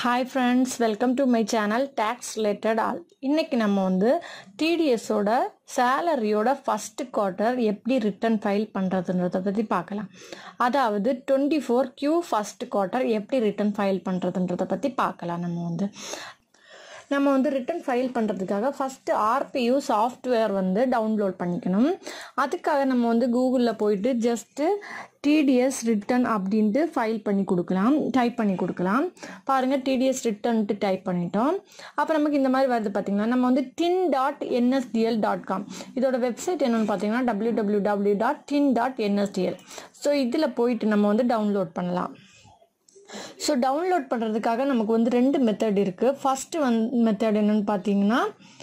hi friends welcome to my channel tax related all இன்னைக்கு நம்ம வந்து டிடிஎஸோட சேலரியோட ஃபஸ்ட்டு குவார்ட்டர் எப்படி ரிட்டர்ன் ஃபைல் பண்ணுறதுன்றத பற்றி பார்க்கலாம் அதாவது twenty four Q first quarter எப்படி ரிட்டர்ன் ஃபைல் பண்ணுறதுன்றத பற்றி பார்க்கலாம் நம்ம வந்து நம்ம வந்து ரிட்டன் ஃபைல் பண்ணுறதுக்காக ஃபஸ்ட்டு ஆர்பியூ சாஃப்ட்வேர் வந்து டவுன்லோட் பண்ணிக்கணும் அதுக்காக நம்ம வந்து கூகுளில் போயிட்டு ஜஸ்ட்டு டிடிஎஸ் ரிட்டன் அப்படின்ட்டு ஃபைல் பண்ணி கொடுக்கலாம் டைப் பண்ணி கொடுக்கலாம் பாருங்கள் டிடிஎஸ் ரிட்டன்ட்டு டைப் பண்ணிட்டோம் அப்போ நமக்கு இந்த மாதிரி வருது பார்த்திங்கன்னா நம்ம வந்து TIN dot NSDL dot com இதோட வெப்சைட் என்னென்னு பார்த்தீங்கன்னா W W W dot TIN dot NSDL so இதில் போயிட்டு நம்ம வந்து டவுன்லோட் பண்ணலாம் ஸோ டவுன்லோட் பண்ணுறதுக்காக நமக்கு வந்து ரெண்டு மெத்தட் இருக்குது ஃபஸ்ட்டு வந் மெத்தட் என்னென்னு பார்த்தீங்கன்னா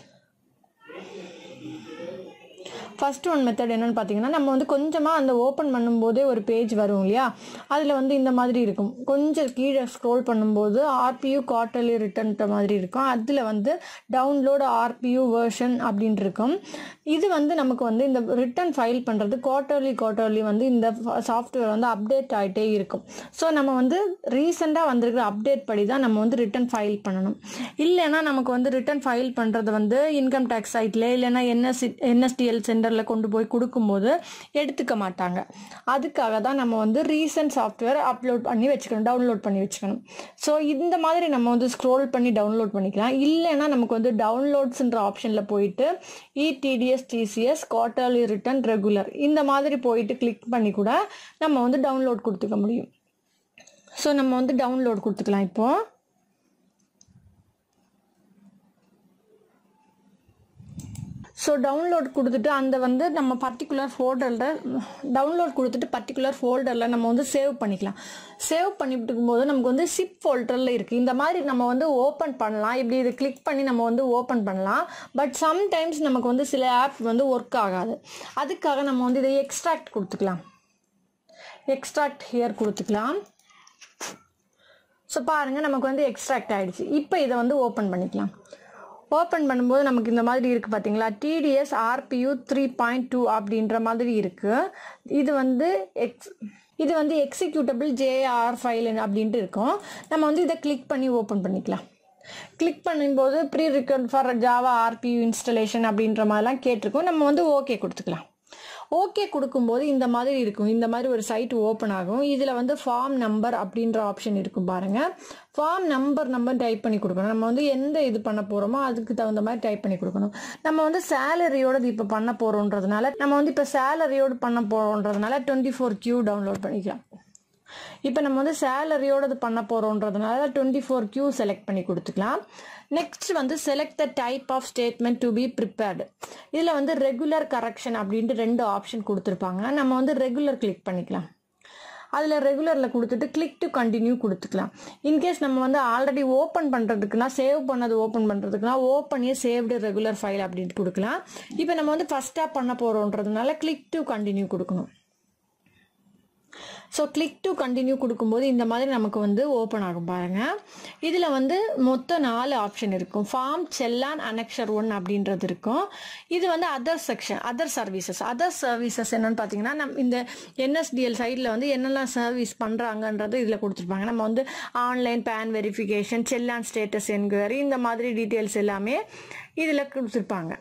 ஃபஸ்ட் ஒன் மெத்தட் என்னென்னு பார்த்தீங்கன்னா நம்ம வந்து கொஞ்சமாக அந்த ஓப்பன் பண்ணும்போதே ஒரு பேஜ் வரும் இல்லையா அதில் வந்து இந்த மாதிரி இருக்கும் கொஞ்சம் கீழே ஸ்க்ரோல் பண்ணும்போது ஆர்பியூ குவார்ட்டர்லி ரிட்டர்ன்ற மாதிரி இருக்கும் அதில் வந்து டவுன்லோடு ஆர்பியூ வேர்ஷன் அப்படின்னு இருக்கும் இது வந்து நமக்கு வந்து இந்த ரிட்டர்ன் ஃபைல் பண்ணுறது குவார்ட்டர்லி குவார்ட்டர்லி வந்து இந்த சாஃப்ட்வேர் வந்து அப்டேட் ஆகிட்டே இருக்கும் ஸோ நம்ம வந்து ரீசெண்டாக வந்திருக்கிற அப்டேட் படி தான் நம்ம வந்து ரிட்டர்ன் ஃபைல் பண்ணணும் இல்லைன்னா நமக்கு வந்து ரிட்டர்ன் ஃபைல் பண்ணுறது வந்து இன்கம் டேக்ஸ் சைட்டில் இல்லைன்னா என்எஸ்சி என்எஸ்டிஎல் சென்டரில் கொண்டு போய் கொடுக்கும்போது எடுத்துக்க மாட்டாங்க அதுக்காக தான் நம்ம வந்து ரீசன்ட் சாஃப்ட்வேர் அப்லோட் பண்ணி வச்சுக்கணும் டவுன்லோட் பண்ணி வச்சுக்கணும் ஸோ இந்த மாதிரி நம்ம வந்து ஸ்க்ரோல் பண்ணி டவுன்லோட் பண்ணிக்கலாம் இல்லைன்னா நமக்கு வந்து டவுன்லோட்ஸ்ன்ற ஆப்ஷனில் போயிட்டு ETDS TCS quarterly return regular இந்த மாதிரி போயிட்டு கிளிக் பண்ணி கூட நம்ம வந்து டவுன்லோட் கொடுத்துக்க முடியும் ஸோ நம்ம வந்து டவுன்லோட் கொடுத்துக்கலாம் இப்போது ஸோ டவுன்லோட் கொடுத்துட்டு அந்த வந்து நம்ம பர்டிகுலர் ஃபோல்டரில் டவுன்லோட் கொடுத்துட்டு பர்டிகுலர் ஃபோல்டரில் நம்ம வந்து சேவ் பண்ணிக்கலாம் சேவ் பண்ணிட்டு போது நமக்கு வந்து சிப் ஃபோல்டரில் இருக்குது இந்த மாதிரி நம்ம வந்து ஓப்பன் பண்ணலாம் இப்படி இது கிளிக் பண்ணி நம்ம வந்து ஓப்பன் பண்ணலாம் பட் சம்டைம்ஸ் நமக்கு வந்து சில ஆப் வந்து ஒர்க் ஆகாது அதுக்காக நம்ம வந்து இதை எக்ஸ்ட்ராக்ட் கொடுத்துக்கலாம் எக்ஸ்ட்ராக்ட் ஹியர் கொடுத்துக்கலாம் ஸோ பாருங்கள் நமக்கு வந்து எக்ஸ்ட்ராக்ட் ஆகிடுச்சு இப்போ இதை வந்து ஓப்பன் பண்ணிக்கலாம் ஓப்பன் பண்ணும்போது நமக்கு இந்த மாதிரி இருக்குது பார்த்தீங்களா TDS RPU three point two அப்படின்ற மாதிரி இருக்குது இது வந்து எக்ஸ் இது வந்து எக்ஸிக்யூட்டபிள் ஜேஆர் ஃபைல் அப்படின்ட்டு இருக்கும் நம்ம வந்து இதை கிளிக் பண்ணி ஓப்பன் பண்ணிக்கலாம் கிளிக் பண்ணும்போது pre reckon for Java RPU installation அப்படின்ற மாதிரிலாம் கேட்டிருக்கோம் நம்ம வந்து ஓகே கொடுத்துக்கலாம் ஓகே கொடுக்கும்போது இந்த மாதிரி இருக்கும் இந்த மாதிரி ஒரு சைட் ஓப்பன் ஆகும் இதில் வந்து ஃபார்ம் நம்பர் அப்படின்ற ஆப்ஷன் இருக்கும் பாருங்கள் ஃபார்ம் நம்பர் நம்ம டைப் பண்ணி கொடுக்கணும் நம்ம வந்து எந்த இது பண்ண போகிறோமோ அதுக்கு தகுந்த மாதிரி டைப் பண்ணி கொடுக்கணும் நம்ம வந்து சேலரியோட இப்போ பண்ண போகிறோன்றதுனால நம்ம வந்து இப்போ சேலரியோடு பண்ண போகிறோன்றதுனால டுவெண்ட்டி ஃபோர் கியூ டவுன்லோட் பண்ணிக்கலாம் இப்போ நம்ம வந்து சேலரியோடது பண்ண போகிறோன்றதுனால டுவெண்ட்டி ஃபோர் கியூ செலக்ட் பண்ணி கொடுத்துக்கலாம் நெக்ஸ்ட் வந்து select the type of statement to be prepared இதில் வந்து ரெகுலர் கரெக்ஷன் அப்படின்ட்டு ரெண்டு ஆப்ஷன் கொடுத்துருப்பாங்க நம்ம வந்து ரெகுலர் கிளிக் பண்ணிக்கலாம் அதில் ரெகுலரில் கொடுத்துட்டு கிளிக் டு கண்டினியூ கொடுத்துக்கலாம் இன்கேஸ் நம்ம வந்து ஆல்ரெடி ஓப்பன் பண்ணுறதுக்குனா சேவ் பண்ணது ஓப்பன் பண்ணுறதுக்குனா ஓப்பனே சேவ்டு ரெகுலர் ஃபைல் அப்படின்ட்டு கொடுக்கலாம் இப்போ நம்ம வந்து ஃபஸ்ட்டாக பண்ண போகிறோன்றதுனால கிளிக் டு கண்டினியூ கொடுக்கணும் ஸோ கிளிக் டு கண்டினியூ கொடுக்கும்போது இந்த மாதிரி நமக்கு வந்து ஓப்பன் ஆகும் பாருங்கள் இதில் வந்து மொத்தம் நாலு ஆப்ஷன் இருக்கும் ஃபார்ம் செல்லான் அனெக்ஷர் ஒன் அப்படின்றது இருக்கும் இது வந்து other section other services other services என்னென்னு பார்த்தீங்கன்னா நம் இந்த என்எஸ்டிஎல் சைடில் வந்து என்னெல்லாம் சர்வீஸ் பண்ணுறாங்கன்றது இதில் கொடுத்துருப்பாங்க நம்ம வந்து online PAN verification challan status enquiry இந்த மாதிரி டீட்டெயில்ஸ் எல்லாமே இதில் கொடுத்துருப்பாங்க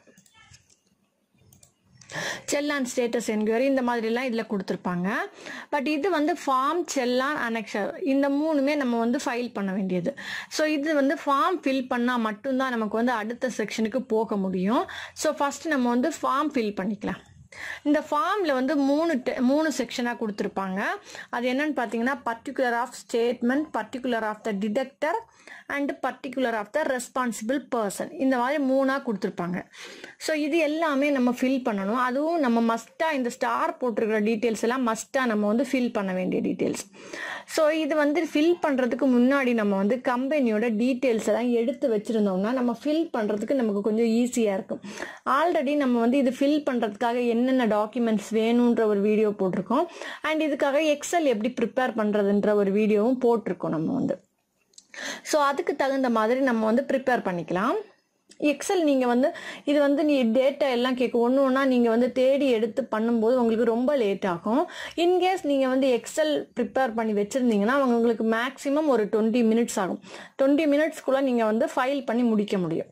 செல்லான் ஸ்டேட்டஸ் என்கொயரி இந்த மாதிரிலாம் இதில் கொடுத்துருப்பாங்க பட் இது வந்து ஃபார்ம் செல்லான் அனெக்ஷர் இந்த மூணுமே நம்ம வந்து ஃபைல் பண்ண வேண்டியது ஸோ இது வந்து ஃபார்ம் ஃபில் பண்ணால் மட்டும்தான் நமக்கு வந்து அடுத்த செக்ஷனுக்கு போக முடியும் ஸோ ஃபஸ்ட்டு நம்ம வந்து ஃபார்ம் ஃபில் பண்ணிக்கலாம் இந்த ஃபார்மில் வந்து மூணு மூணு செக்ஷனாக கொடுத்துருப்பாங்க அது என்னன்னு பார்த்தீங்கன்னா particular of statement particular of the deductor and particular of the responsible person இந்த மாதிரி மூணாக கொடுத்துருப்பாங்க ஸோ இது எல்லாமே நம்ம ஃபில் பண்ணணும் அதுவும் நம்ம மஸ்ட்டாக இந்த ஸ்டார் போட்டிருக்கிற டீட்டெயில்ஸ் எல்லாம் மஸ்ட்டாக நம்ம வந்து ஃபில் பண்ண வேண்டிய டீட்டெயில்ஸ் ஸோ இது வந்து ஃபில் பண்ணுறதுக்கு முன்னாடி நம்ம வந்து கம்பெனியோட டீட்டெயில்ஸ் எல்லாம் எடுத்து வச்சுருந்தோம்னா நம்ம ஃபில் பண்ணுறதுக்கு நமக்கு கொஞ்சம் ஈஸியாக இருக்கும் ஆல்ரெடி நம்ம வந்து இது ஃபில் பண்ணுறதுக்காக என்னென்ன டாக்குமெண்ட்ஸ் வேணுன்ற ஒரு வீடியோ போட்டிருக்கோம் அண்ட் இதுக்காக எக்ஸல் எப்படி ப்ரிப்பேர் பண்ணுறதுன்ற ஒரு வீடியோவும் போட்டிருக்கோம் நம்ம வந்து ஸோ அதுக்கு தகுந்த மாதிரி நம்ம வந்து ப்ரிப்பேர் பண்ணிக்கலாம் எக்ஸல் நீங்கள் வந்து இது வந்து நீ டேட்டா எல்லாம் கேட்க ஒன்று ஒன்றா நீங்கள் வந்து தேடி எடுத்து பண்ணும்போது உங்களுக்கு ரொம்ப லேட் ஆகும் இன்கேஸ் நீங்கள் வந்து எக்ஸல் ப்ரிப்பேர் பண்ணி வச்சுருந்தீங்கன்னா அவங்க உங்களுக்கு மேக்ஸிமம் ஒரு டுவெண்ட்டி மினிட்ஸ் ஆகும் டுவெண்ட்டி மினிட்ஸ்க்குள்ளே நீங்கள் வந்து ஃபைல் பண்ணி முடிக்க முடியும்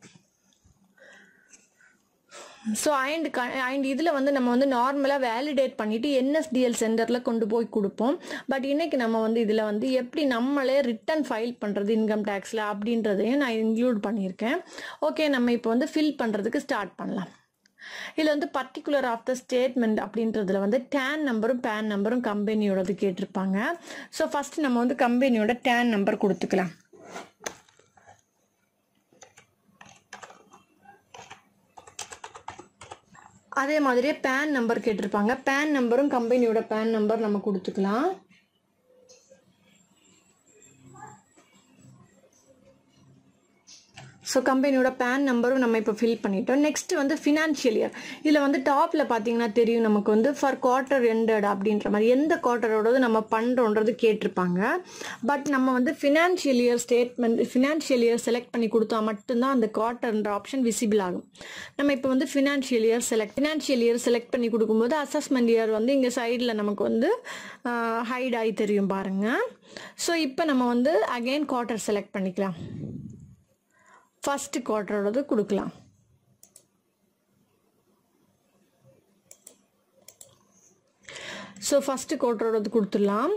ஸோ அண்ட் க அண்ட் இதில் வந்து நம்ம வந்து நார்மலாக வேலிடேட் பண்ணிவிட்டு என்எஸ்டிஎல் சென்டரில் கொண்டு போய் கொடுப்போம் பட் இன்றைக்கி நம்ம வந்து இதில் வந்து எப்படி நம்மளே ரிட்டன் ஃபைல் பண்ணுறது இன்கம் டேக்ஸில் அப்படின்றதையும் நான் இன்க்ளூட் பண்ணியிருக்கேன் ஓகே நம்ம இப்போ வந்து ஃபில் பண்ணுறதுக்கு ஸ்டார்ட் பண்ணலாம் இதில் வந்து பர்டிகுலர் ஆஃப் த ஸ்டேட்மெண்ட் அப்படின்றதுல வந்து டேன் நம்பரும் பேன் நம்பரும் கம்பெனியோடது கேட்டிருப்பாங்க ஸோ ஃபஸ்ட் நம்ம வந்து கம்பெனியோட டேன் நம்பர் கொடுத்துக்கலாம் அதே மாதிரியே பேன் நம்பர் கேட்டிருப்பாங்க பேன் நம்பரும் கம்பெனியோட பேன் நம்பர் நம்ம கொடுத்துக்கலாம் ஸோ கம்பெனியோட பேன் நம்பரும் நம்ம இப்போ ஃபில் பண்ணிட்டோம் நெக்ஸ்ட் வந்து ஃபினான்ஷியல் இயர் இதில் வந்து டாப்பில் பார்த்தீங்கன்னா தெரியும் நமக்கு வந்து ஃபார் குவார்ட்டர் எண்டட் அப்படின்ற மாதிரி எந்த குவார்ட்டரோடது நம்ம பண்ணுறோன்றது கேட்டிருப்பாங்க பட் நம்ம வந்து financial year statement financial year select பண்ணி கொடுத்தா மட்டும்தான் அந்த குவார்ட்டர்ன்ற ஆப்ஷன் விசிபிள் ஆகும் நம்ம இப்போ வந்து financial year select financial year select பண்ணி கொடுக்கும்போது அசஸ்மெண்ட் இயர் வந்து இங்கே சைடில் நமக்கு வந்து ஹைட் ஆகி தெரியும் பாருங்கள் ஸோ இப்போ நம்ம வந்து அகெயின் குவார்ட்டர் செலக்ட் பண்ணிக்கலாம் ஃபஸ்ட்டு குவார்ட்டரோடது கொடுக்கலாம் ஸோ ஃபஸ்ட்டு குவார்ட்டரோடது கொடுத்துடலாம்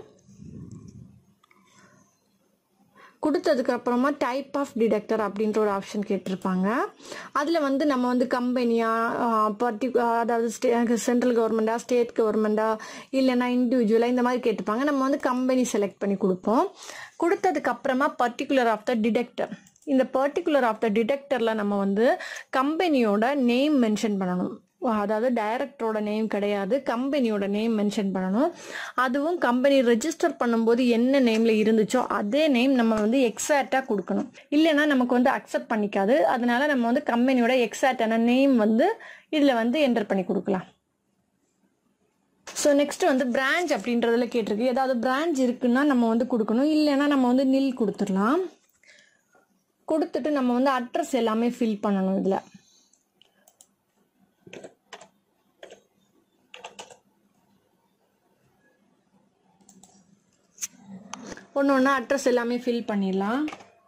கொடுத்ததுக்கு அப்புறமா டைப் ஆஃப் டிடெக்டர் அப்படின்ற ஒரு ஆப்ஷன் கேட்டிருப்பாங்க அதில் வந்து நம்ம வந்து கம்பெனியா பர்டி அதாவது ஸ்டே சென்ட்ரல் கவர்மெண்டா ஸ்டேட் கவர்மெண்டா இல்லைன்னா இண்டிவிஜுவலாக இந்த மாதிரி கேட்டிருப்பாங்க நம்ம வந்து கம்பெனி செலக்ட் பண்ணி கொடுப்போம் கொடுத்ததுக்கு அப்புறமா பர்டிகுலர் ஆஃப் த டிடெக்டர் இந்த பர்டிகுலர் ஆஃப் த டிடெக்டரில் நம்ம வந்து கம்பெனியோட நேம் மென்ஷன் பண்ணணும் அதாவது டைரக்டரோட நேம் கிடையாது கம்பெனியோட நேம் மென்ஷன் பண்ணணும் அதுவும் கம்பெனி ரெஜிஸ்டர் பண்ணும்போது என்ன நேமில் இருந்துச்சோ அதே நேம் நம்ம வந்து எக்ஸாக்டாக கொடுக்கணும் இல்லைன்னா நமக்கு வந்து அக்செப்ட் பண்ணிக்காது அதனால நம்ம வந்து கம்பெனியோட எக்ஸாக்டான நேம் வந்து இதில் வந்து என்டர் பண்ணி கொடுக்கலாம் ஸோ நெக்ஸ்ட் வந்து பிரான்ச் அப்படின்றதுல கேட்டிருக்கு ஏதாவது பிரான்ச் இருக்குன்னா நம்ம வந்து கொடுக்கணும் இல்லைன்னா நம்ம வந்து நில் கொடுத்துடலாம் கொடுத்துட்டு நம்ம வந்து அட்ரஸ் எல்லாமே ஃபில் பண்ணணும் இதில் ஒன்று ஒன்றா அட்ரஸ் எல்லாமே ஃபில் பண்ணிடலாம்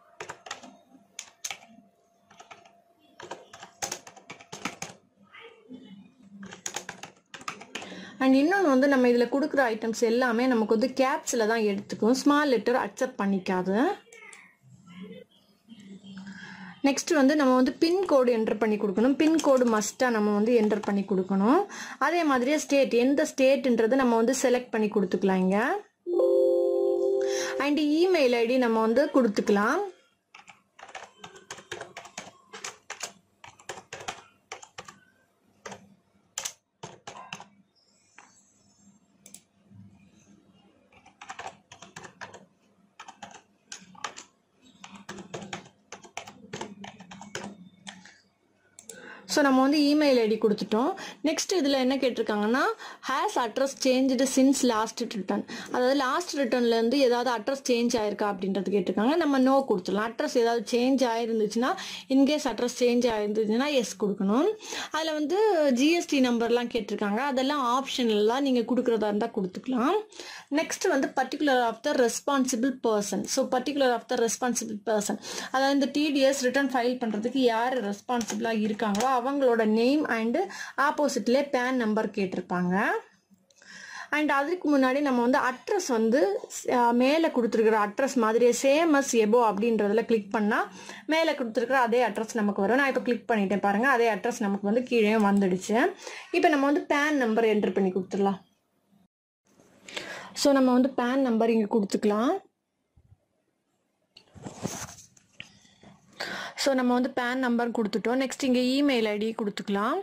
அண்ட் இன்னொன்று வந்து நம்ம இதில் கொடுக்குற ஐட்டம்ஸ் எல்லாமே நமக்கு வந்து கேப்ஸில் தான் எடுத்துக்கும் ஸ்மால் லெட்டர் அக்செப்ட் பண்ணிக்காது நெக்ஸ்ட் வந்து நம்ம வந்து பின்கோடு என்டர் பண்ணி கொடுக்கணும் பின்கோடு மஸ்ட்டாக நம்ம வந்து என்டர் பண்ணி கொடுக்கணும் அதே மாதிரியே ஸ்டேட் எந்த ஸ்டேட்ன்றது நம்ம வந்து செலக்ட் பண்ணி கொடுத்துக்கலாம் இங்கே அண்ட் இமெயில் ஐடி நம்ம வந்து கொடுத்துக்கலாம் ஸோ நம்ம வந்து இமெயில் ஐடி கொடுத்துட்டோம் நெக்ஸ்ட் இதில் என்ன கேட்டிருக்காங்கன்னா has address change since last return அதாவது லாஸ்ட் ரிட்டர்ன்லேருந்து ஏதாவது அட்ரஸ் சேஞ்ச் ஆயிருக்கா அப்படின்றது கேட்டிருக்காங்க நம்ம நோ கொடுத்துடலாம் அட்ரஸ் ஏதாவது சேஞ்ச் ஆயிருந்துச்சுன்னா இன்கேஸ் அட்ரஸ் சேஞ்ச் ஆயிருந்துச்சுன்னா எஸ் கொடுக்கணும் அதில் வந்து ஜிஎஸ்டி நம்பர்லாம் கேட்டிருக்காங்க அதெல்லாம் ஆப்ஷனல்லாம் நீங்கள் கொடுக்குறதா இருந்தால் கொடுத்துக்கலாம் நெக்ஸ்ட் வந்து particular of the responsible person so particular of the responsible person அதாவது இந்த டிடிஎஸ் ரிட்டர்ன் ஃபைல் பண்ணுறதுக்கு யார் ரெஸ்பான்சிபிளாக இருக்காங்களோ அவங்களோட நேம் அண்டு ஆப்போசிட்லேயே பேன் நம்பர் கேட்டிருப்பாங்க அண்ட் அதுக்கு முன்னாடி நம்ம வந்து அட்ரஸ் வந்து மேலே கொடுத்துருக்குற அட்ரஸ் மாதிரியே சேம் அஸ் எபோ அப்படின்றதுல கிளிக் பண்ணால் மேலே கொடுத்துருக்குற அதே அட்ரஸ் நமக்கு வரும் நான் இப்போ கிளிக் பண்ணிட்டேன் பாருங்கள் அதே அட்ரஸ் நமக்கு வந்து கீழே வந்துடுச்சு இப்போ நம்ம வந்து பேன் நம்பர் என்ட்ரு பண்ணி கொடுத்துடலாம் ஸோ நம்ம வந்து பேன் நம்பர் இங்கே கொடுத்துக்கலாம் ஸோ நம்ம வந்து பேன் நம்பர் கொடுத்துட்டோம் நெக்ஸ்ட் இங்கே இமெயில் ஐடி கொடுத்துக்கலாம்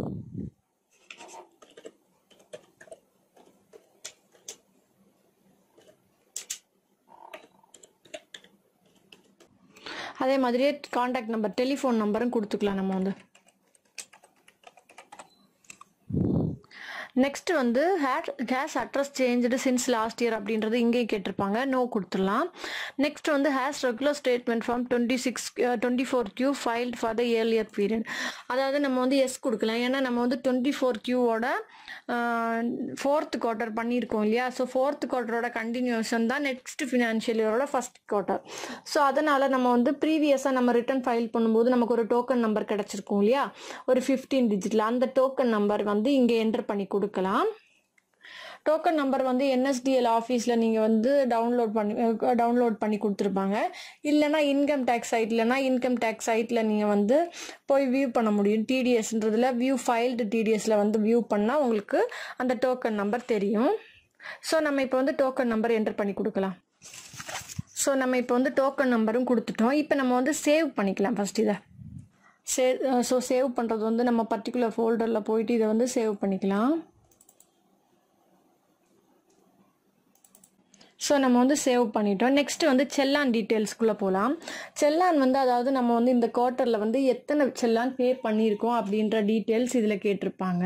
அதே மாதிரியே காண்டாக்ட் நம்பர் டெலிஃபோன் நம்பரும் கொடுத்துக்கலாம் நம்ம வந்து நெக்ஸ்ட் வந்து had case address change since last year அப்படின்றது இங்கேயும் கேட்டிருப்பாங்க நோ கொடுத்துடலாம் நெக்ஸ்ட் வந்து has regular statement form twenty six twenty four Q filed for the earlier period அதாவது நம்ம வந்து எஸ் கொடுக்கலாம் ஏன்னா நம்ம வந்து டுவெண்ட்டி ஃபோர் கியூவோட ஃபோர்த் குவார்ட்டர் பண்ணியிருக்கோம் இல்லையா ஸோ ஃபோர்த் குவார்ட்டரோட கண்டினியூஷன் தான் நெக்ஸ்ட் ஃபினான்ஷியல் இயரோட ஃபஸ்ட் குவார்ட்டர் ஸோ அதனால் நம்ம வந்து ப்ரீவியஸாக நம்ம ரிட்டர்ன் ஃபைல் பண்ணும்போது நமக்கு ஒரு டோக்கன் நம்பர் கிடச்சிருக்கும் இல்லையா ஒரு ஃபிஃப்டீன் டிஜிட்டில் அந்த டோக்கன் நம்பர் வந்து இங்கே என்டர் பண்ணி கொடுக்கலாம் டோக்கன் நம்பர் வந்து என்எஸ்டிஎல் ஆஃபீஸில் நீங்கள் வந்து டவுன்லோட் பண்ணி டவுன்லோட் பண்ணி கொடுத்துருப்பாங்க இல்லைனா இன்கம் டேக்ஸ் சைட்லனா இன்கம் டேக்ஸ் சைட்டில் நீங்கள் வந்து போய் வியூ பண்ண முடியும் டிடிஎஸ்ன்றதில் வியூ ஃபைல்டு டிடிஎஸில் வந்து வியூ பண்ணால் உங்களுக்கு அந்த டோக்கன் நம்பர் தெரியும் ஸோ நம்ம இப்போ வந்து டோக்கன் நம்பர் என்டர் பண்ணி கொடுக்கலாம் ஸோ நம்ம இப்போ வந்து டோக்கன் நம்பரும் கொடுத்துட்டோம் இப்போ நம்ம வந்து சேவ் பண்ணிக்கலாம் ஃபஸ்ட் இதை சே ஸோ சேவ் பண்ணுறது வந்து நம்ம பர்டிகுலர் ஃபோல்டரில் போயிட்டு இதை வந்து சேவ் பண்ணிக்கலாம் ஸோ நம்ம வந்து சேவ் பண்ணிட்டோம் நெக்ஸ்ட் வந்து செல்லான் டீட்டெயில்ஸ்குள்ளே போகலாம் செல்லான் வந்து அதாவது நம்ம வந்து இந்த குவார்ட்டரில் வந்து எத்தனை செல்லான் பே பண்ணியிருக்கோம் அப்படின்ற டீட்டெயில்ஸ் இதில் கேட்டிருப்பாங்க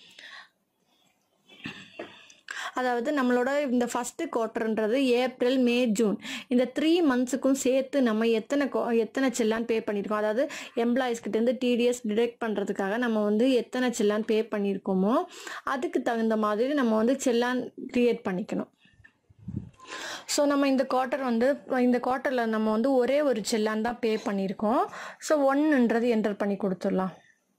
அதாவது நம்மளோட இந்த ஃபஸ்ட்டு குவார்ட்டர்ன்றது ஏப்ரல் மே ஜூன் இந்த த்ரீ மந்த்ஸுக்கும் சேர்த்து நம்ம எத்தனை co- எத்தனை செல்லான் பே பண்ணியிருக்கோம் அதாவது எம்ப்ளாயிஸ்கிட்டேருந்து டிடிஎஸ் டிடெக்ட் பண்ணுறதுக்காக நம்ம வந்து எத்தனை செல்லான் பே பண்ணியிருக்கோமோ அதுக்கு தகுந்த மாதிரி நம்ம வந்து செல்லான் க்ரியேட் பண்ணிக்கணும் ஸோ நம்ம இந்த குவார்ட்டர் வந்து இந்த குவார்ட்டரில் நம்ம வந்து ஒரே ஒரு செல்லான் தான் பே பண்ணியிருக்கோம் ஸோ ஒன்றுன்றது என்டர் பண்ணி கொடுத்துடலாம்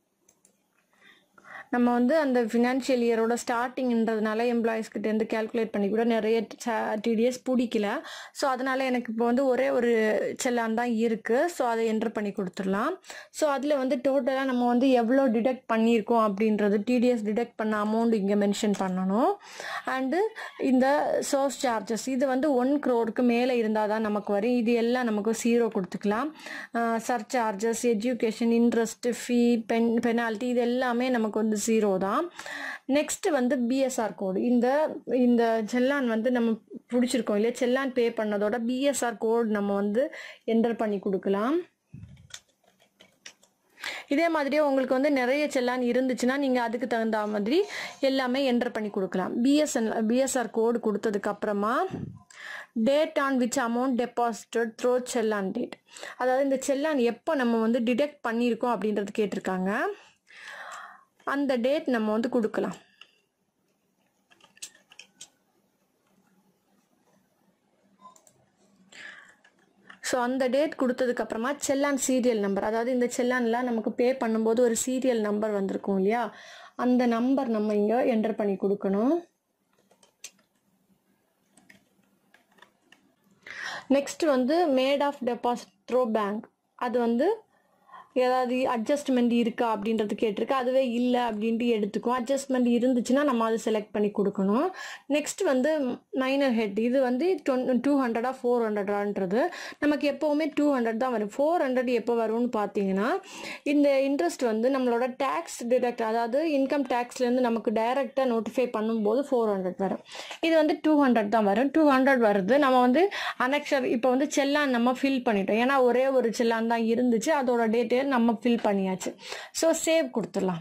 நம்ம வந்து அந்த ஃபினான்ஷியல் இயரோட ஸ்டார்டிங்ன்றதுனால எம்ப்ளாயிஸ்கிட்டேருந்து கேல்குலேட் பண்ணி கூட நிறைய டிடிஎஸ் பிடிக்கல ஸோ அதனால் எனக்கு இப்போ வந்து ஒரே ஒரு செல்லான் தான் இருக்குது ஸோ அதை என்டர் பண்ணி கொடுத்துடலாம் ஸோ அதில் வந்து டோட்டலாக நம்ம வந்து எவ்வளோ டிடெக்ட் பண்ணியிருக்கோம் அப்படின்றது டிடிஎஸ் டிடெக்ட் பண்ண அமௌண்ட் இங்கே மென்ஷன் பண்ணணும் அண்டு இந்த சோர்ஸ் சார்ஜஸ் இது வந்து ஒன் க்ரோருக்கு மேலே இருந்தால் தான் நமக்கு வரும் இது எல்லாம் நமக்கு ஜீரோ கொடுத்துக்கலாம் surcharges education interest fee pen penalty இது எல்லாமே நமக்கு வந்து ஜீரோ தான் நெக்ஸ்ட் வந்து பிஎஸ்ஆர் கோடு இந்த இந்த செல்லான் வந்து நம்ம பிடிச்சிருக்கோம் இல்லையா செல்லான் பே பண்ணதோட பிஎஸ்ஆர் கோட் நம்ம வந்து என்டர் பண்ணி கொடுக்கலாம் இதே மாதிரியே உங்களுக்கு வந்து நிறைய செல்லான் இருந்துச்சுன்னா நீங்கள் அதுக்கு தகுந்த மாதிரி எல்லாமே என்டர் பண்ணி கொடுக்கலாம் பிஎஸ்என் பிஎஸ்ஆர் கோடு கொடுத்ததுக்கு அப்புறமா date on which amount deposited through challan date அதாவது இந்த செல்லான் எப்போ நம்ம வந்து டிடெக்ட் பண்ணியிருக்கோம் அப்படின்றது கேட்டிருக்காங்க அந்த டேட் நம்ம வந்து கொடுக்கலாம் ஸோ அந்த டேட் கொடுத்ததுக்கப்புறமா செல்லான் சீரியல் நம்பர் அதாவது இந்த செல்லான்லாம் நமக்கு பே பண்ணும்போது ஒரு சீரியல் நம்பர் வந்திருக்கும் இல்லையா அந்த நம்பர் நம்ம இங்கே என்டர் பண்ணி கொடுக்கணும் நெக்ஸ்ட் வந்து mode of deposit through bank அது வந்து ஏதாவது அட்ஜஸ்ட்மெண்ட் இருக்கா அப்படின்றது கேட்டிருக்கு அதுவே இல்லை அப்படின்ட்டு எடுத்துக்கும் அட்ஜஸ்ட்மெண்ட் இருந்துச்சுன்னா நம்ம அதை செலக்ட் பண்ணி கொடுக்கணும் நெக்ஸ்ட் வந்து மைனர் ஹெட் இது வந்து டூ ஹண்ட்ரடா ஃபோர் ஹண்ட்ரடான்றது நமக்கு எப்போவுமே டூ ஹண்ட்ரட் தான் வரும் ஃபோர் ஹண்ட்ரட் எப்போ வரும்னு பார்த்தீங்கன்னா இந்த இன்ட்ரெஸ்ட் வந்து நம்மளோட டேக்ஸ் டிடக்ட் அதாவது இன்கம் டேக்ஸ்லேருந்து நமக்கு டைரெக்டாக நோட்டிஃபை பண்ணும்போது ஃபோர் ஹண்ட்ரட் வரும் இது வந்து டூ ஹண்ட்ரட் தான் வரும் டூ ஹண்ட்ரட் வருது நம்ம வந்து அனெக்ஷர் இப்போ வந்து செல்லான் நம்ம ஃபில் பண்ணிட்டோம் ஏன்னா ஒரே ஒரு செல்லான் தான் இருந்துச்சு அதோட டேட்டு நம்ம ஃபில் பண்ணியாச்சு ஸோ சேவ் கொடுத்துடலாம்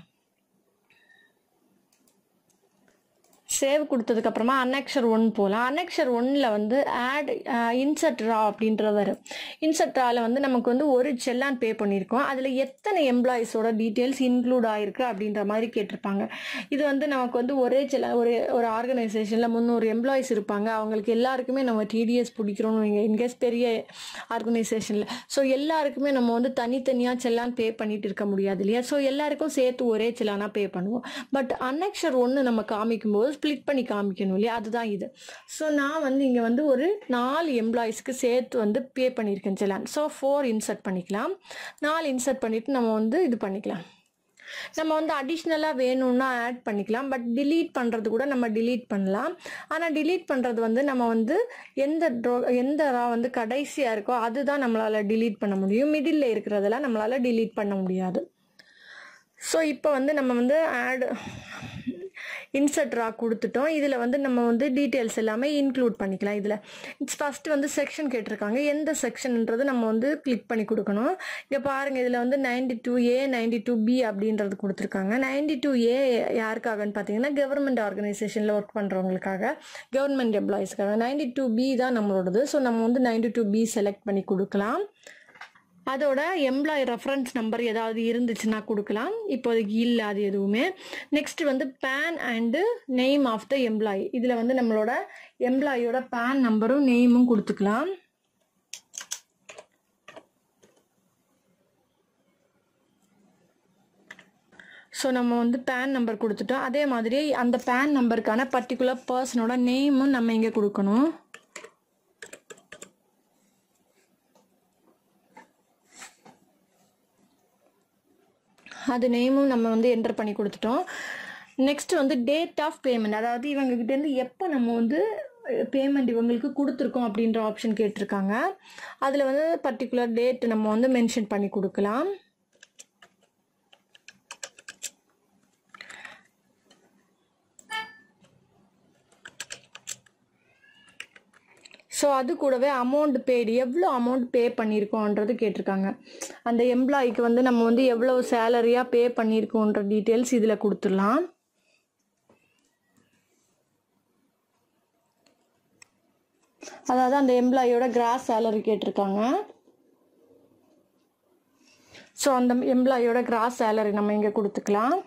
சேவ் கொடுத்ததுக்கப்புறமா அன்னெக்ஷர் ஒன் போகலாம் அன்னெக்ஷர் ஒன்னில் வந்து ஆட் இன்சர்ட் ரா அப்படின்ற வரும் இன்சர்ட் ராவில் வந்து நமக்கு வந்து ஒரு செல்லான் பே பண்ணியிருக்கோம் அதில் எத்தனை எம்ப்ளாயிஸோட டீட்டெயில்ஸ் இன்க்ளூட் ஆகிருக்கு அப்படின்ற மாதிரி கேட்டிருப்பாங்க இது வந்து நமக்கு வந்து ஒரே செல்லா ஒரு ஒரு ஆர்கனைசேஷனில் முந்நூறு எம்ப்ளாயிஸ் இருப்பாங்க அவங்களுக்கு எல்லாருக்குமே நம்ம டிடிஎஸ் பிடிக்கிறோம் நீங்கள் இன்கேஸ் பெரிய ஆர்கனைசேஷனில் ஸோ எல்லாருக்குமே நம்ம வந்து தனித்தனியாக செல்லான் பே பண்ணிட்டு இருக்க முடியாது இல்லையா ஸோ எல்லாருக்கும் சேர்த்து ஒரே செல்லானாக பே பண்ணுவோம் பட் அன்னெக்ஷர் ஒன்று நம்ம காமிக்கும்போது ஸ்ப்ளிட் பண்ணி காமிக்கணும் இல்லையா அதுதான் இது ஸோ நான் வந்து இங்கே வந்து ஒரு நாலு எம்ப்ளாயிஸ்க்கு சேர்த்து வந்து பே பண்ணியிருக்கேன் செல்லான் ஸோ ஃபோர் இன்சர்ட் பண்ணிக்கலாம் நாலு இன்சர்ட் பண்ணிவிட்டு நம்ம வந்து இது பண்ணிக்கலாம் நம்ம வந்து அடிஷ்னலாக வேணும்னா ஆட் பண்ணிக்கலாம் பட் delete பண்ணுறது கூட நம்ம delete பண்ணலாம் ஆனால் delete பண்ணுறது வந்து நம்ம வந்து எந்த ட்ரோ எந்த ரா வந்து கடைசியாக இருக்கோ அதுதான் நம்மளால் delete பண்ண முடியும் மிடில் இருக்கிறதெல்லாம் நம்மளால் delete பண்ண முடியாது ஸோ இப்போ வந்து நம்ம வந்து ஆட் இன்சர்ட் ரா கொடுத்துட்டோம் இதில் வந்து நம்ம வந்து டீட்டெயில்ஸ் எல்லாமே இன்க்ளூட் பண்ணிக்கலாம் இதில் ஃபஸ்ட்டு வந்து செக்ஷன் கேட்டிருக்காங்க எந்த செக்ஷன்ன்றது நம்ம வந்து கிளிக் பண்ணி கொடுக்கணும் இங்கே பாருங்கள் இதில் வந்து ninety two A ninety two B அப்படின்றது கொடுத்துருக்காங்க நைன்டி டூ ஏ யாருக்காகன்னு பார்த்தீங்கன்னா கவர்மெண்ட் ஆர்கனைசேஷனில் ஒர்க் பண்ணுறவங்களுக்காக கவர்மெண்ட் எம்ப்ளாயீஸ்க்காக நைன்டி டூ பி தான் நம்மளோடது ஸோ நம்ம வந்து நைன்டி டூ பி செலக்ட் பண்ணி கொடுக்கலாம் அதோட எம்ப்ளாயி ரெஃபரன்ஸ் நம்பர் ஏதாவது இருந்துச்சுன்னா கொடுக்கலாம் இப்போதைக்கு இல்லை அது எதுவுமே நெக்ஸ்ட் வந்து PAN and name of the employee இதில் வந்து நம்மளோட எம்ப்ளாயியோட பேன் நம்பரும் நெய்மும் கொடுத்துக்கலாம் ஸோ நம்ம வந்து பேன் நம்பர் கொடுத்துட்டோம் அதே மாதிரி அந்த பேன் நம்பருக்கான பர்டிகுலர் பர்சனோட நேமும் நம்ம இங்கே கொடுக்கணும் அது நேமும் நம்ம வந்து என்டர் பண்ணி கொடுத்துட்டோம் நெக்ஸ்ட் வந்து டேட் ஆஃப் பேமெண்ட் அதாவது இவங்ககிட்டேருந்து எப்போ நம்ம வந்து பேமெண்ட் இவங்களுக்கு கொடுத்துருக்கோம் அப்படின்ற ஆப்ஷன் கேட்டிருக்காங்க அதில் வந்து பர்டிகுலர் டேட் நம்ம வந்து மென்ஷன் பண்ணி கொடுக்கலாம் ஸோ அது கூடவே அமௌண்ட் பேடு எவ்வளோ அமௌண்ட் பே பண்ணியிருக்கோன்றது கேட்டிருக்காங்க அந்த எம்ப்ளாய்க்கு வந்து நம்ம வந்து எவ்வளோ சேலரியாக பே பண்ணியிருக்கோன்ற டீட்டெயில்ஸ் இதில் கொடுத்துடலாம் அதாவது அந்த எம்ப்ளாயோட கிராஸ் சேலரி கேட்டிருக்காங்க ஸோ அந்த எம்ப்ளாயோட கிராஸ் சேலரி நம்ம இங்கே கொடுத்துக்கலாம்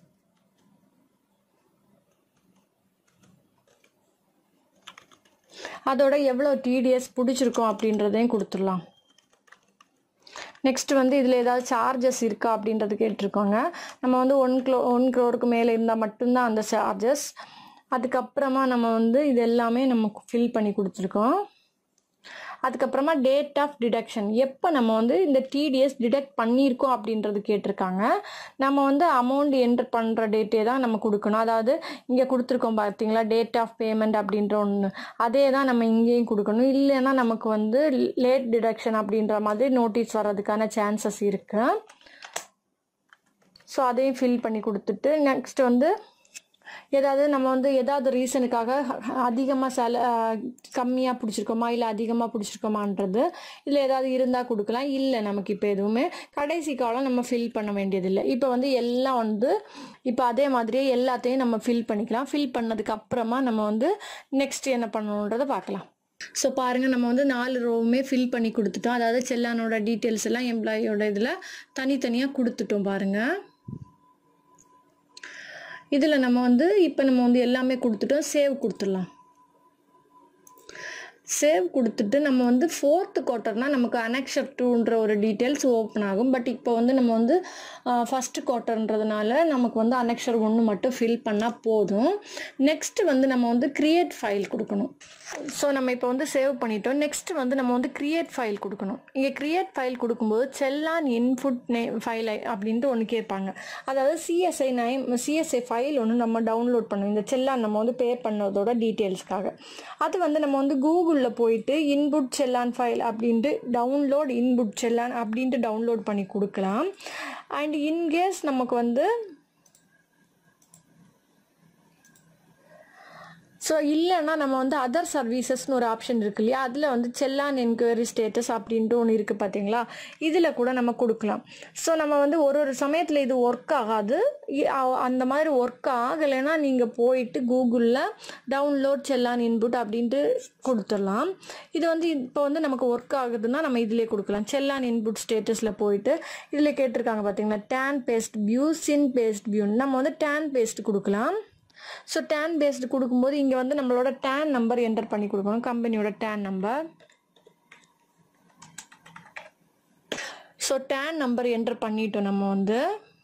அதோட எவ்வளோ டிடிஎஸ் பிடிச்சிருக்கோம் அப்படின்றதையும் கொடுத்துடலாம் நெக்ஸ்ட் வந்து இதில் ஏதாவது சார்ஜஸ் இருக்கா அப்படின்றது கேட்டிருக்கோங்க நம்ம வந்து ஒன் க்ளோ ஒன் க்ரோருக்கு மேலே இருந்தால் மட்டும்தான் அந்த சார்ஜஸ் அதுக்கப்புறமா நம்ம வந்து இது எல்லாமே நம்ம ஃபில் பண்ணி கொடுத்துருக்கோம் அதுக்கப்புறமா டேட் ஆஃப் டிடக்ஷன் எப்போ நம்ம வந்து இந்த டிடிஎஸ் டிடக்ட் பண்ணியிருக்கோம் அப்படின்றது கேட்டிருக்காங்க நம்ம வந்து அமௌண்ட் என்டர் பண்ணுற டேட்டே தான் நம்ம கொடுக்கணும் அதாவது இங்கே கொடுத்துருக்கோம் பார்த்தீங்களா டேட் ஆஃப் பேமெண்ட் அப்படின்ற ஒன்று அதே தான் நம்ம இங்கேயும் கொடுக்கணும் இல்லைன்னா நமக்கு வந்து லேட் டிடக்ஷன் அப்படின்ற மாதிரி நோட்டீஸ் வர்றதுக்கான சான்சஸ் இருக்குது ஸோ அதையும் ஃபில் பண்ணி கொடுத்துட்டு நெக்ஸ்ட் வந்து ஏதாவது நம்ம வந்து ஏதாவது ரீசனுக்காக அதிகமாக செல கம்மியாக பிடிச்சிருக்கோமா இல்லை அதிகமாக பிடிச்சிருக்கோமான்றது இதில் ஏதாவது இருந்தால் கொடுக்கலாம் இல்லை நமக்கு இப்போ எதுவுமே கடைசி காலம் நம்ம ஃபில் பண்ண வேண்டியதில்லை இப்போ வந்து எல்லாம் வந்து இப்போ அதே மாதிரியே எல்லாத்தையும் நம்ம ஃபில் பண்ணிக்கலாம் ஃபில் பண்ணதுக்கு அப்புறமா நம்ம வந்து நெக்ஸ்ட் என்ன பண்ணணுன்றதை பார்க்கலாம் ஸோ பாருங்கள் நம்ம வந்து நாலு ரோவுமே ஃபில் பண்ணி கொடுத்துட்டோம் அதாவது செல்லானோட டீட்டெயில்ஸ் எல்லாம் எம்ப்ளாயியோட இதில் தனித்தனியாக கொடுத்துட்டோம் பாருங்கள் இதில் நம்ம வந்து இப்போ நம்ம வந்து எல்லாமே கொடுத்துட்டோம் சேவ் கொடுத்துடலாம் சேவ் கொடுத்துட்டு நம்ம வந்து ஃபோர்த்து குவார்ட்டர்னால் நமக்கு அனெக்ஷர் டூன்ற ஒரு டீட்டெயில்ஸ் ஓப்பன் ஆகும் பட் இப்போ வந்து நம்ம வந்து ஃபஸ்ட்டு குவார்ட்டர்ன்றதுனால நமக்கு வந்து அனெக்ஷர் ஒன்று மட்டும் ஃபில் பண்ணால் போதும் நெக்ஸ்ட்டு வந்து நம்ம வந்து க்ரியேட் ஃபைல் கொடுக்கணும் ஸோ நம்ம இப்போ வந்து சேவ் பண்ணிட்டோம் நெக்ஸ்ட் வந்து நம்ம வந்து க்ரியேட் ஃபைல் கொடுக்கணும் இங்கே க்ரியேட் ஃபைல் கொடுக்கும்போது செல்லான் இன்புட் நே ஃபைல் அப்படின்ட்டு ஒன்று கேட்பாங்க அதாவது சிஎஸ்ஐ நைம் சிஎஸ்ஐ ஃபைல் ஒன்று நம்ம டவுன்லோட் பண்ணணும் இந்த செல்லான் நம்ம வந்து பே பண்ணதோட டீட்டெயில்ஸ்க்காக அது வந்து நம்ம வந்து கூகுளில் போயிட்டு இன்புட் செல்லான் ஃபைல் அப்படின்ட்டு டவுன்லோட் இன்புட் செல்லான் அப்படின்ட்டு டவுன்லோட் பண்ணி கொடுக்கலாம் அண்ட் இன்கேஸ் நமக்கு வந்து ஸோ இல்லைன்னா நம்ம வந்து அதர் சர்வீசஸ்னு ஒரு ஆப்ஷன் இருக்கு இல்லையா அதில் வந்து செல்லான் என்கொயரி ஸ்டேட்டஸ் அப்படின்ட்டு ஒன்று இருக்குது பார்த்தீங்களா இதில் கூட நம்ம கொடுக்கலாம் ஸோ நம்ம வந்து ஒரு ஒரு சமயத்தில் இது ஒர்க் ஆகாது இ- அ- அந்த மாதிரி ஒர்க் ஆகலைன்னா நீங்கள் போயிட்டு கூகுளில் டவுன்லோட் செல்லான் இன்புட் அப்படின்ட்டு கொடுத்துடலாம் இது வந்து இப்போ வந்து நமக்கு ஒர்க் ஆகுதுன்னா நம்ம இதிலே கொடுக்கலாம் செல்லான் இன்புட் ஸ்டேட்டஸில் போயிட்டு இதில் கேட்டிருக்காங்க பார்த்தீங்களா TAN based view CIN based வியூன்னு நம்ம வந்து டேன் பேஸ்ட் கொடுக்கலாம் ஸோ டேன் பேஸ்டு கொடுக்கும்போது இங்கே வந்து நம்மளோட டேன் நம்பர் என்டர் பண்ணி கொடுக்கணும் கம்பெனியோட TAN number so TAN number enter பண்ணிட்டோம் நம்ம வந்து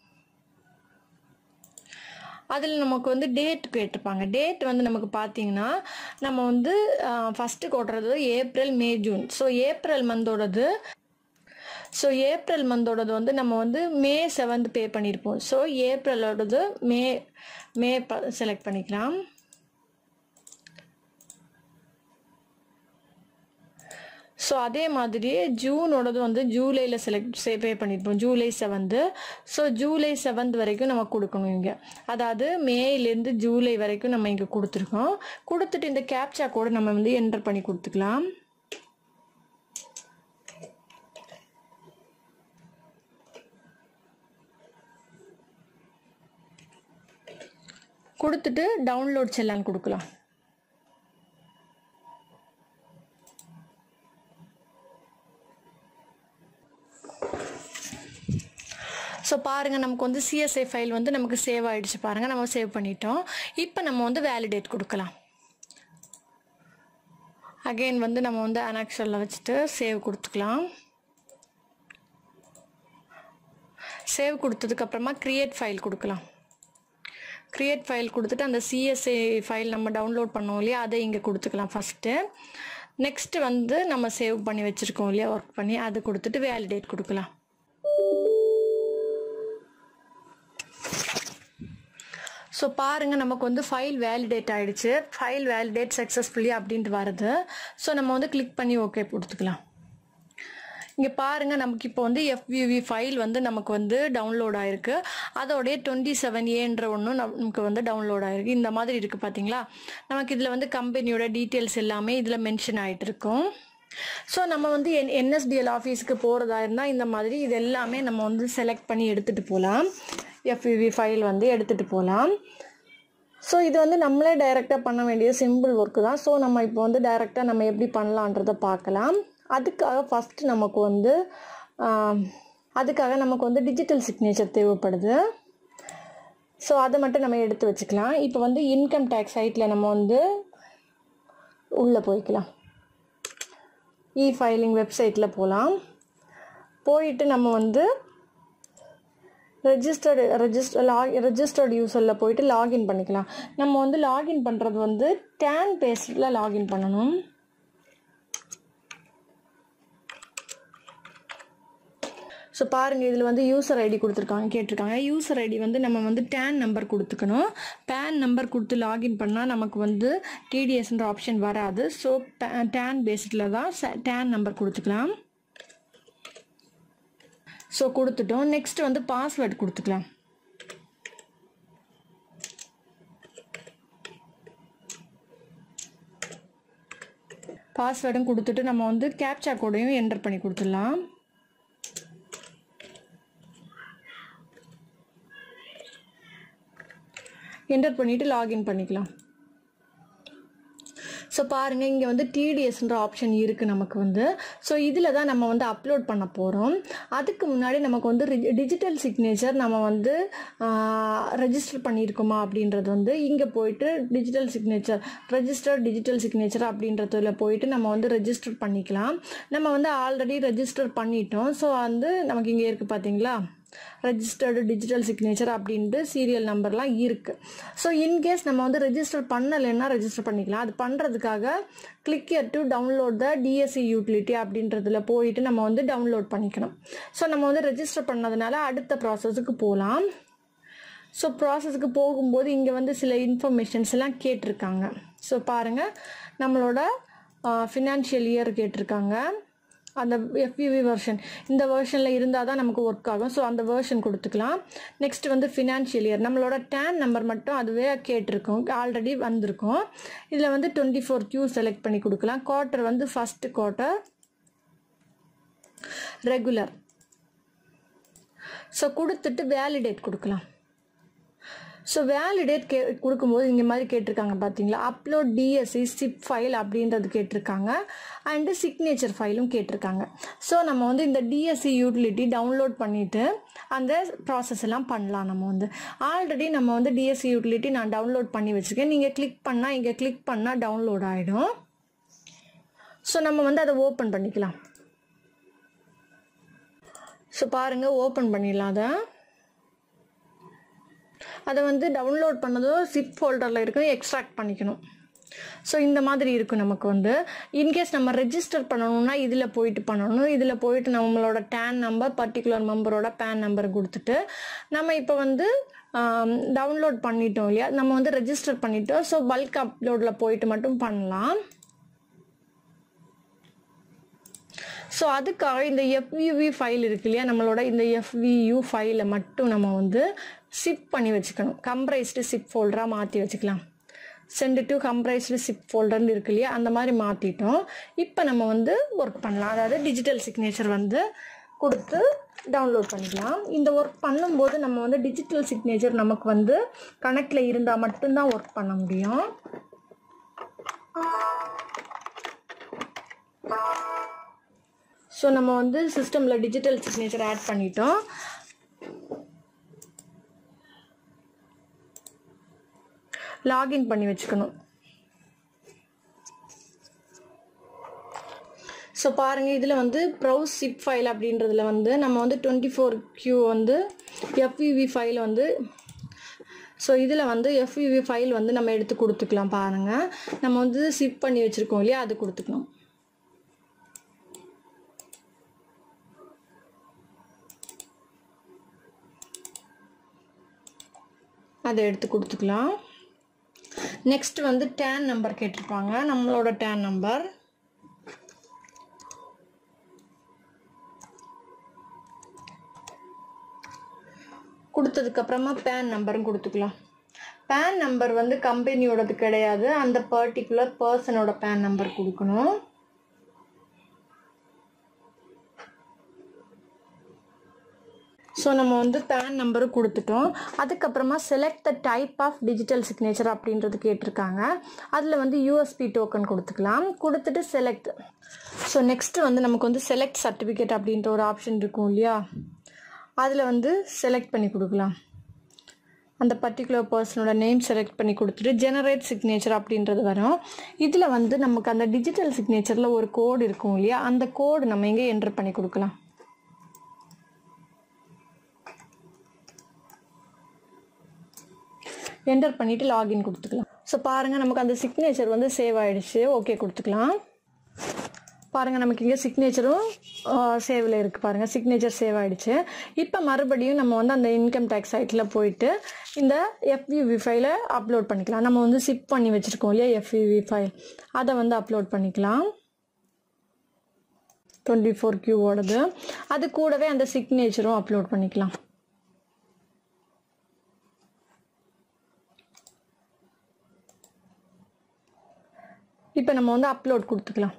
அதில் நமக்கு வந்து டேட் கேட்டிருப்பாங்க டேட் வந்து நமக்கு பார்த்தீங்கன்னா நம்ம வந்து ஃபஸ்ட்டு கொட்டுறது April May June so April மந்தோடது ஸோ ஏப்ரல் மந்தோடது வந்து நம்ம வந்து மே செவன்த் பே பண்ணியிருப்போம் ஸோ ஏப்ரலோடது மே மே செலக்ட் பண்ணிக்கலாம் ஸோ அதே மாதிரியே ஜூனோடது வந்து ஜூலையில் செலக்ட் சே பே பண்ணியிருப்போம் July seventh so July seventh வரைக்கும் நம்ம கொடுக்கணும் இங்கே அதாவது மேலேருந்து ஜூலை வரைக்கும் நம்ம இங்கே கொடுத்துருக்கோம் கொடுத்துட்டு இந்த கேப்சா கூட நம்ம வந்து என்டர் பண்ணி கொடுத்துக்கலாம் கொடுத்துட்டு டவுன்லோட் செல்லான்னு கொடுக்கலாம் ஸோ பாருங்கள் நமக்கு வந்து சிஎஸ்ஐ ஃபைல் வந்து நமக்கு சேவ் ஆகிடுச்சு பாருங்கள் நம்ம சேவ் பண்ணிட்டோம் இப்போ நம்ம வந்து வேலிடேட் கொடுக்கலாம் அகெயின் வந்து நம்ம வந்து அனாக்ஷரில் வச்சுட்டு சேவ் கொடுத்துக்கலாம் சேவ் கொடுத்ததுக்கப்புறமா க்ரியேட் ஃபைல் கொடுக்கலாம் க்ரியேட் ஃபைல் கொடுத்துட்டு அந்த சிஎஸ்ஏ ஃபைல் நம்ம டவுன்லோட் பண்ணோம் இல்லையா அதை இங்கே கொடுத்துக்கலாம் ஃபஸ்ட்டு நெக்ஸ்ட்டு வந்து நம்ம சேவ் பண்ணி வச்சுருக்கோம் இல்லையா ஒர்க் பண்ணி அது கொடுத்துட்டு வேலிடேட் கொடுக்கலாம் ஸோ பாருங்கள் நமக்கு வந்து ஃபைல் வேலிடேட் ஆகிடுச்சு ஃபைல் வேலிடேட் சக்ஸஸ்ஃபுல்லி அப்படின்ட்டு வருது ஸோ நம்ம வந்து கிளிக் பண்ணி ஓகே கொடுத்துக்கலாம் இங்கே பாருங்கள் நமக்கு இப்போ வந்து எஃப்யூவி ஃபைல் வந்து நமக்கு வந்து டவுன்லோட் ஆகிருக்கு அதோடைய டுவெண்ட்டி செவன் ஏன்ற ஒன்றும் நமக்கு வந்து டவுன்லோட் ஆகிருக்கு இந்த மாதிரி இருக்குது பார்த்தீங்களா நமக்கு இதில் வந்து கம்பெனியோட டீட்டெயில்ஸ் எல்லாமே இதில் மென்ஷன் ஆகிட்டு இருக்கும் ஸோ நம்ம வந்து என் என்எஸ்டிஎல் ஆஃபீஸுக்கு போகிறதா இருந்தால் இந்த மாதிரி இது எல்லாமே நம்ம வந்து செலக்ட் பண்ணி எடுத்துகிட்டு போகலாம் எஃப்யூவி ஃபைல் வந்து எடுத்துகிட்டு போகலாம் ஸோ இது வந்து நம்மளே டைரெக்டாக பண்ண வேண்டிய சிம்பிள் ஒர்க்கு தான் ஸோ நம்ம இப்போ வந்து டைரெக்டாக நம்ம எப்படி பண்ணலான்றதை பார்க்கலாம் அதுக்காக ஃபஸ்ட்டு நமக்கு வந்து அதுக்காக நமக்கு வந்து டிஜிட்டல் சிக்னேச்சர் தேவைப்படுது ஸோ அதை மட்டும் நம்ம எடுத்து வச்சுக்கலாம் இப்போ வந்து இன்கம் டேக்ஸ் சைட்டில் நம்ம வந்து உள்ளே போய்க்கலாம் இ ஃபைலிங் வெப்சைட்டில் போகலாம் போயிட்டு நம்ம வந்து ரெஜிஸ்டர்டு ரெஜிஸ்டர் லாக் ரெஜிஸ்டர்டு யூசரில் போயிட்டு லாகின் பண்ணிக்கலாம் நம்ம வந்து லாகின் பண்ணுறது வந்து டேன் பேஸில் லாகின் பண்ணணும் ஸோ பாருங்கள் இதில் வந்து யூசர் ஐடி கொடுத்துருக்காங்க கேட்டிருக்காங்க யூசர் ஐடி வந்து நம்ம வந்து டேன் நம்பர் கொடுத்துக்கணும் பேன் நம்பர் கொடுத்து லாகின் பண்ணால் நமக்கு வந்து டிடிஎஸ்ன்ற ஆப்ஷன் வராது ஸோ டேன் பேஸில் தான் டேன் நம்பர் கொடுத்துக்கலாம் ஸோ கொடுத்துட்டோம் நெக்ஸ்ட் வந்து பாஸ்வேர்டு கொடுத்துக்கலாம் பாஸ்வேர்டும் கொடுத்துட்டு நம்ம வந்து கேப்சா கோடையும் என்டர் பண்ணி கொடுத்துடலாம் என்டர் பண்ணிவிட்டு லாகின் பண்ணிக்கலாம் ஸோ பாருங்கள் இங்கே வந்து டிடிஎஸ்ன்ற ஆப்ஷன் இருக்குது நமக்கு வந்து ஸோ இதில் தான் நம்ம வந்து அப்லோட் பண்ண போகிறோம் அதுக்கு முன்னாடி நமக்கு வந்து டிஜிட்டல் சிக்னேச்சர் நம்ம வந்து ரெஜிஸ்டர் பண்ணியிருக்கோமா அப்படின்றது வந்து இங்கே போயிட்டு digital signature register digital signature அப்படின்றதுல போயிட்டு நம்ம வந்து ரெஜிஸ்டர் பண்ணிக்கலாம் நம்ம வந்து ஆல்ரெடி ரெஜிஸ்டர் பண்ணிட்டோம் ஸோ வந்து நமக்கு இங்கே இருக்குது பார்த்தீங்களா ரெஜிஸ்டர்டு டிஜிட்டல் சிக்னேச்சர் அப்படின்ட்டு சீரியல் நம்பர்லாம் இருக்குது ஸோ இன்கேஸ் நம்ம வந்து ரெஜிஸ்டர் பண்ணலைன்னா ரெஜிஸ்டர் பண்ணிக்கலாம் அது பண்ணுறதுக்காக click to download the DSC utility அப்படின்றதுல போயிட்டு நம்ம வந்து டவுன்லோட் பண்ணிக்கணும் ஸோ நம்ம வந்து ரெஜிஸ்டர் பண்ணதுனால அடுத்த ப்ராசஸுக்கு போகலாம் ஸோ ப்ராசஸ்க்கு போகும்போது இங்கே வந்து சில இன்ஃபர்மேஷன்ஸ் எல்லாம் கேட்டிருக்காங்க ஸோ பாருங்கள் நம்மளோட ஃபினான்ஷியல் இயர் கேட்டிருக்காங்க அந்த எஃப்யூவி வெர்ஷன் இந்த வெர்ஷனில் இருந்தால் தான் நமக்கு ஒர்க் ஆகும் ஸோ அந்த வெர்ஷன் கொடுத்துக்கலாம் நெக்ஸ்ட் வந்து ஃபினான்ஷியல் இயர் நம்மளோட டேன் நம்பர் மட்டும் அதுவே கேட்டிருக்கோம் ஆல்ரெடி வந்திருக்கும் இதில் வந்து டுவெண்ட்டி ஃபோர் கியூ செலக்ட் பண்ணி கொடுக்கலாம் குவார்ட்டர் வந்து ஃபஸ்ட்டு குவார்ட்டர் ரெகுலர் ஸோ கொடுத்துட்டு வேலிடேட் கொடுக்கலாம் ஸோ வேலிடேட் கே கொடுக்கும்போது இந்த மாதிரி கேட்டிருக்காங்க பார்த்தீங்களா அப்லோட் டிஎஸ்சி சிப் ஃபைல் அப்படின்றது கேட்டிருக்காங்க அண்டு சிக்னேச்சர் ஃபைலும் கேட்டிருக்காங்க ஸோ நம்ம வந்து இந்த டிஎஸ்சி யூட்டிலிட்டி டவுன்லோட் பண்ணிவிட்டு அந்த ப்ராசஸ் எல்லாம் பண்ணலாம் நம்ம வந்து ஆல்ரெடி நம்ம வந்து டிஎஸ்சி யூட்டிலிட்டி நான் டவுன்லோட் பண்ணி வச்சுருக்கேன் நீங்கள் கிளிக் பண்ணால் இங்கே கிளிக் பண்ணால் டவுன்லோட் ஆகிடும் ஸோ நம்ம வந்து அதை ஓப்பன் பண்ணிக்கலாம் ஸோ பாருங்கள் ஓப்பன் பண்ணிடலாம் அதை அதை வந்து டவுன்லோட் பண்ணதும் சிப் ஃபோல்டரில் இருக்கும் எக்ஸ்ட்ராக்ட் பண்ணிக்கணும் ஸோ இந்த மாதிரி இருக்கும் நமக்கு வந்து இன்கேஸ் நம்ம ரெஜிஸ்டர் பண்ணணும்னா இதில் போயிட்டு பண்ணணும் இதில் போயிட்டு நம்மளோட டேன் நம்பர் பர்டிகுலர் மெம்பரோட பேன் நம்பர் கொடுத்துட்டு நம்ம இப்போ வந்து டவுன்லோட் பண்ணிட்டோம் இல்லையா நம்ம வந்து ரெஜிஸ்டர் பண்ணிட்டோம் ஸோ பல்க் அப்லோடில் போயிட்டு மட்டும் பண்ணலாம் ஸோ அதுக்காக இந்த எஃப்யூவி ஃபைல் இருக்கு இல்லையா நம்மளோட இந்த எஃப்வியூ ஃபைலை மட்டும் நம்ம வந்து சிப் பண்ணி வச்சுக்கணும் கம்ப்ரைஸ்டு சிப் ஃபோல்டராக மாற்றி வச்சுக்கலாம் சென்ட் டு கம்ப்ரைஸ்டு சிப் ஃபோல்டர்னு இருக்கு இல்லையா அந்த மாதிரி மாற்றிட்டோம் இப்போ நம்ம வந்து ஒர்க் பண்ணலாம் அதாவது டிஜிட்டல் சிக்னேச்சர் வந்து கொடுத்து டவுன்லோட் பண்ணிக்கலாம் இந்த ஒர்க் பண்ணும்போது நம்ம வந்து டிஜிட்டல் சிக்னேச்சர் நமக்கு வந்து கணக்கில் இருந்தால் மட்டும்தான் ஒர்க் பண்ண முடியும் ஸோ நம்ம வந்து சிஸ்டமில் டிஜிட்டல் சிக்னேச்சர் ஆட் பண்ணிட்டோம் லாகின் பண்ணி வச்சுக்கணும் ஸோ பாருங்கள் இதில் வந்து ப்ரௌஸ் சிப் ஃபைல் அப்படின்றதுல வந்து நம்ம வந்து டுவெண்ட்டி ஃபோர் கியூ வந்து எஃப்இவி ஃபைல் வந்து ஸோ இதில் வந்து எஃப்இவி ஃபைல் வந்து நம்ம எடுத்து கொடுத்துக்கலாம் பாருங்கள் நம்ம வந்து சிப் பண்ணி வச்சுருக்கோம் இல்லையா அது கொடுத்துக்கணும் அதை எடுத்து கொடுத்துக்கலாம் நெக்ஸ்ட் வந்து டேன் நம்பர் கேட்டிருப்பாங்க நம்மளோட டேன் நம்பர் கொடுத்ததுக்கப்புறமா பேன் நம்பரும் கொடுத்துக்கலாம் பேன் நம்பர் வந்து கம்பெனியோடது கிடையாது அந்த பர்டிகுலர் பர்சனோட பேன் நம்பர் கொடுக்கணும் ஸோ நம்ம வந்து பேன் நம்பரும் கொடுத்துட்டோம் அதுக்கப்புறமா select the type of digital signature அப்படின்றது கேட்டிருக்காங்க அதில் வந்து யூஎஸ்பி டோக்கன் கொடுத்துக்கலாம் கொடுத்துட்டு செலக்ட் ஸோ நெக்ஸ்ட்டு வந்து நமக்கு வந்து செலக்ட் சர்டிஃபிகேட் அப்படின்ற ஒரு ஆப்ஷன் இருக்கும் இல்லையா அதில் வந்து செலக்ட் பண்ணி கொடுக்கலாம் அந்த பர்டிகுலர் பர்சனோட நேம் செலக்ட் பண்ணி கொடுத்துட்டு ஜெனரேட் சிக்னேச்சர் அப்படின்றது வரும் இதில் வந்து நமக்கு அந்த டிஜிட்டல் சிக்னேச்சரில் ஒரு கோடு இருக்கும் இல்லையா அந்த கோடு நம்ம எங்கே என்டர் பண்ணி கொடுக்கலாம் என்டர் பண்ணிவிட்டு லாகின் கொடுத்துக்கலாம் ஸோ பாருங்கள் நமக்கு அந்த சிக்னேச்சர் வந்து சேவ் ஆகிடுச்சு ஓகே கொடுத்துக்கலாம் பாருங்கள் நமக்கு இங்கே சிக்னேச்சரும் சேவில் இருக்குது பாருங்கள் சிக்னேச்சர் சேவ் ஆகிடுச்சு இப்போ மறுபடியும் நம்ம வந்து அந்த இன்கம் டேக்ஸ் சைட்டில் போயிட்டு இந்த எஃப்யூவி ஃபைலை அப்லோட் பண்ணிக்கலாம் நம்ம வந்து சிப் பண்ணி வச்சுருக்கோம் இல்லையா எஃப்யூவி ஃபைல் அதை வந்து அப்லோட் பண்ணிக்கலாம் டுவெண்ட்டி ஃபோர் கியூவோடது அது கூடவே அந்த சிக்னேச்சரும் அப்லோட் பண்ணிக்கலாம் இப்போ நம்ம வந்து அப்லோட் கொடுத்துக்கலாம்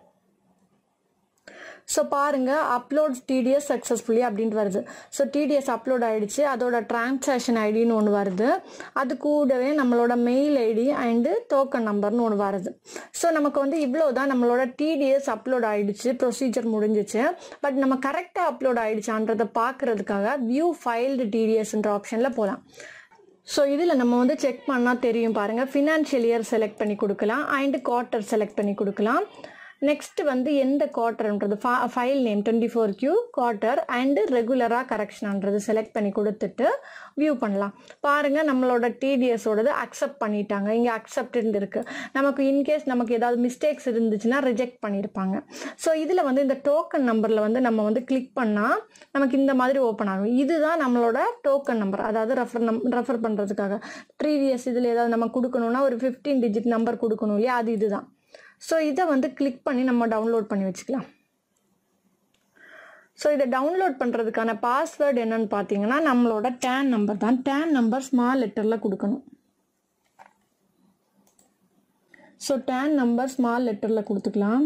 ஸோ பாருங்கள் அப்லோட் டிடிஎஸ் சக்ஸஸ்ஃபுல்லி அப்படின்ட்டு வருது ஸோ டிடிஎஸ் அப்லோட் ஆகிடுச்சு அதோட டிரான்சாக்ஷன் ஐடின்னு ஒன்று வருது அது கூடவே நம்மளோட மெயில் ஐடி அண்டு டோக்கன் நம்பர்னு ஒன்று வருது ஸோ நமக்கு வந்து இவ்வளோ தான் நம்மளோட டிடிஎஸ் அப்லோட் ஆகிடுச்சு ப்ரொசீஜர் முடிஞ்சிச்சு பட் நம்ம கரெக்டாக அப்லோட் ஆகிடுச்சான்றதை பார்க்குறதுக்காக வியூ ஃபைல்டு டிடிஎஸ்ன்ற ஆப்ஷனில் போகலாம் ஸோ இதில் நம்ம வந்து செக் பண்ணால் தெரியும் பாருங்கள் ஃபினான்ஷியல் இயர் செலக்ட் பண்ணி கொடுக்கலாம் அண்டு குவார்ட்டர் செலக்ட் பண்ணி கொடுக்கலாம் நெக்ஸ்ட் வந்து எந்த குவார்ட்டர்ன்றது ஃபா file name twenty four Q quarter and ரெகுலராக கரெக்ஷன்ன்றது செலக்ட் பண்ணி கொடுத்துட்டு வியூ பண்ணலாம் பாருங்கள் நம்மளோட டிடிஎஸோடது அக்செப்ட் பண்ணிட்டாங்க இங்கே அக்செப்டட் இருக்குது நமக்கு இன்கேஸ் நமக்கு ஏதாவது மிஸ்டேக்ஸ் இருந்துச்சுன்னா ரிஜெக்ட் பண்ணியிருப்பாங்க ஸோ இதில் வந்து இந்த டோக்கன் நம்பரில் வந்து நம்ம வந்து கிளிக் பண்ணால் நமக்கு இந்த மாதிரி ஓப்பன் ஆகும் இதுதான் நம்மளோட டோக்கன் நம்பர் அதாவது ரெஃபர் நம் ரெஃபர் பண்ணுறதுக்காக ப்ரீவியஸ் இதில் ஏதாவது நம்ம கொடுக்கணுன்னா ஒரு ஃபிஃப்டீன் டிஜிட் நம்பர் கொடுக்கணும் இல்லையா அது இதுதான் ஸோ இதை வந்து கிளிக் பண்ணி நம்ம டவுன்லோட் பண்ணி வச்சுக்கலாம் ஸோ இதை டவுன்லோட் பண்ணுறதுக்கான பாஸ்வேர்டு என்னன்னு பார்த்தீங்கன்னா நம்மளோட டேன் நம்பர் தான் டேன் நம்பர் ஸ்மால் லெட்டரில் கொடுக்கணும் ஸோ டேன் நம்பர் ஸ்மால் லெட்டரில் கொடுத்துக்கலாம்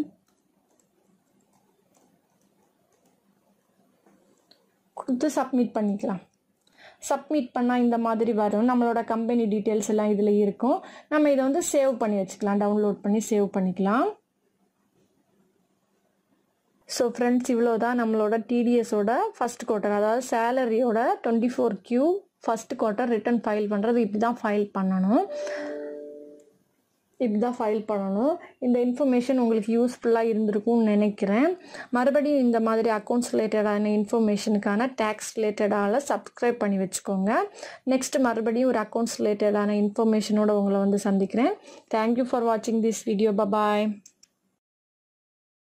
கொடுத்து சப்மிட் பண்ணிக்கலாம் சப்மிட் பண்ணால் இந்த மாதிரி வரும் நம்மளோட கம்பெனி டீட்டெயில்ஸ் எல்லாம் இதில் இருக்கும் நம்ம இதை வந்து சேவ் பண்ணி வச்சுக்கலாம் டவுன்லோட் பண்ணி சேவ் பண்ணிக்கலாம் ஸோ ஃப்ரெண்ட்ஸ் இவ்வளோ தான் நம்மளோட டிடிஎஸோட ஃபஸ்ட் குவார்ட்டர் அதாவது சேலரியோட twenty four Q first quarter return file பண்ணுறது இப்படி தான் ஃபைல் பண்ணணும் இப்படி தான் ஃபைல் பண்ணணும் இந்த இன்ஃபர்மேஷன் உங்களுக்கு யூஸ்ஃபுல்லாக இருந்திருக்கும்னு நினைக்கிறேன் மறுபடியும் இந்த மாதிரி அக்கௌண்ட்ஸ் ரிலேட்டடான இன்ஃபர்மேஷனுக்கான டேக்ஸ் ரிலேட்டடால் சப்ஸ்கிரைப் பண்ணி வச்சுக்கோங்க நெக்ஸ்ட் மறுபடியும் ஒரு அக்கௌண்ட்ஸ் ரிலேட்டடான இன்ஃபர்மேஷனோட உங்களை வந்து சந்திக்கிறேன் தேங்க்யூ ஃபார் வாட்சிங் திஸ் வீடியோ பபாய்